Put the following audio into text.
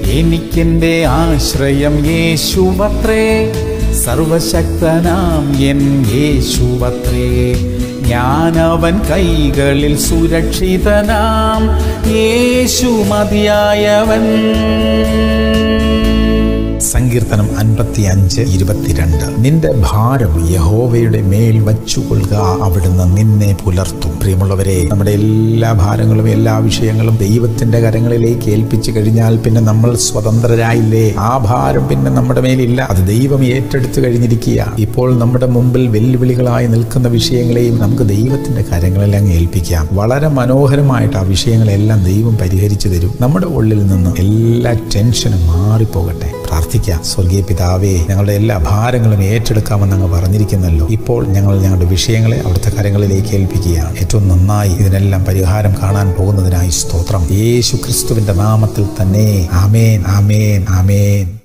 എനിക്കെന്റെ ആശ്രയം യേശുവത്രേ സർവശക്തനാം എൻ യേശുവത്രേ ഞാനവൻ കൈകളിൽ സുരക്ഷിതനാം യേശു മതിയായവൻ സങ്കീർത്തനം അൻപത്തി അഞ്ച് ഇരുപത്തിരണ്ട് നിന്റെ ഭാരം യഹോവയുടെ മേൽ വച്ചുകൊള്ളുക അവിടുന്ന് നിന്നെ പുലർത്തും പ്രിയമുള്ളവരെ നമ്മുടെ എല്ലാ ഭാരങ്ങളും എല്ലാ വിഷയങ്ങളും ദൈവത്തിന്റെ കരങ്ങളിലേക്ക് ഏൽപ്പിച്ചു കഴിഞ്ഞാൽ പിന്നെ നമ്മൾ സ്വതന്ത്രരായില്ലേ ആ ഭാരം പിന്നെ നമ്മുടെ മേലില്ല അത് ദൈവം ഏറ്റെടുത്തു കഴിഞ്ഞിരിക്കുക ഇപ്പോൾ നമ്മുടെ മുമ്പിൽ വെല്ലുവിളികളായി നിൽക്കുന്ന വിഷയങ്ങളെയും നമുക്ക് ദൈവത്തിന്റെ കരങ്ങളിൽ അങ്ങ് ഏൽപ്പിക്കാം വളരെ മനോഹരമായിട്ട് ആ വിഷയങ്ങളെല്ലാം ദൈവം പരിഹരിച്ചു തരും നമ്മുടെ ഉള്ളിൽ നിന്ന് എല്ലാ ടെൻഷനും മാറിപ്പോകട്ടെ പ്രാർത്ഥിക്കാം സ്വർഗീയ പിതാവേ ഞങ്ങളുടെ എല്ലാ ഭാരങ്ങളും ഏറ്റെടുക്കാമെന്ന് അങ്ങ് പറഞ്ഞിരിക്കുന്നല്ലോ ഇപ്പോൾ ഞങ്ങൾ ഞങ്ങളുടെ വിഷയങ്ങളെ അവിടുത്തെ കരങ്ങളിലേക്ക് ഏൽപ്പിക്കുകയാണ് ഏറ്റവും നന്നായി ഇതിനെല്ലാം പരിഹാരം കാണാൻ പോകുന്നതിനായി സ്തോത്രം യേശു ക്രിസ്തുവിന്റെ നാമത്തിൽ തന്നെ ആമേൻ ആമേൻ ആമേൻ